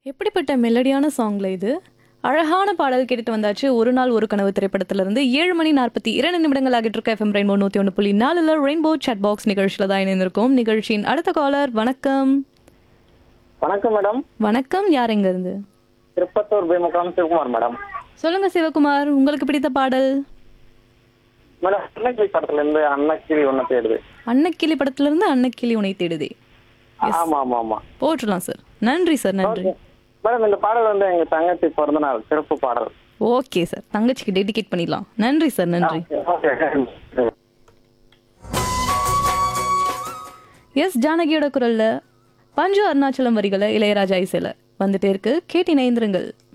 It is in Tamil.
எப்படிப்பட்ட மெலடியான சாங்ல இது அழகான பாடல் கேட்டுட்டு வந்தாச்சு ஒரு நாள் ஒரு கனவு திரைப்படத்திலிருந்து ஏழு மணி நாற்பத்தி இரண்டு நிமிடங்கள் ஆகிட்டு இருக்க எஃப்எம் ரெயின்போ நூற்றி ஒன்று புள்ளி நாலுல ரெயின்போ chat பாக்ஸ் நிகழ்ச்சியில் தான் இணைந்திருக்கோம் நிகழ்ச்சியின் அடுத்த காலர் வணக்கம் வணக்கம் மேடம் வணக்கம் யார் எங்க இருந்து திருப்பத்தூர் பீமகாம் சிவகுமார் மேடம் சொல்லுங்க சிவகுமார் உங்களுக்கு பிடித்த பாடல் மேடம் அன்னக்கிளி படத்துல இருந்து அன்னக்கிளி ஒண்ணு தேடுது அன்னக்கிளி படத்திலிருந்து அன்னக்கிளி உனை தேடுதே ஆமா ஆமா ஆமா போட்டுடலாம் சார் நன்றி சார் நன்றி மேடம் இந்த பாடல் வந்து எங்க தங்கச்சி பிறந்த நாள் சிறப்பு பாடல் ஓகே சார் தங்கச்சிக்கு டெடிகேட் பண்ணிடலாம் நன்றி சார் நன்றி ஓகே எஸ் ஜானகியோட குரல்ல பஞ்சு அருணாச்சலம் வரிகளை இளையராஜா இசையில வந்துட்டே இருக்கு கேட்டு இணைந்திருங்கள்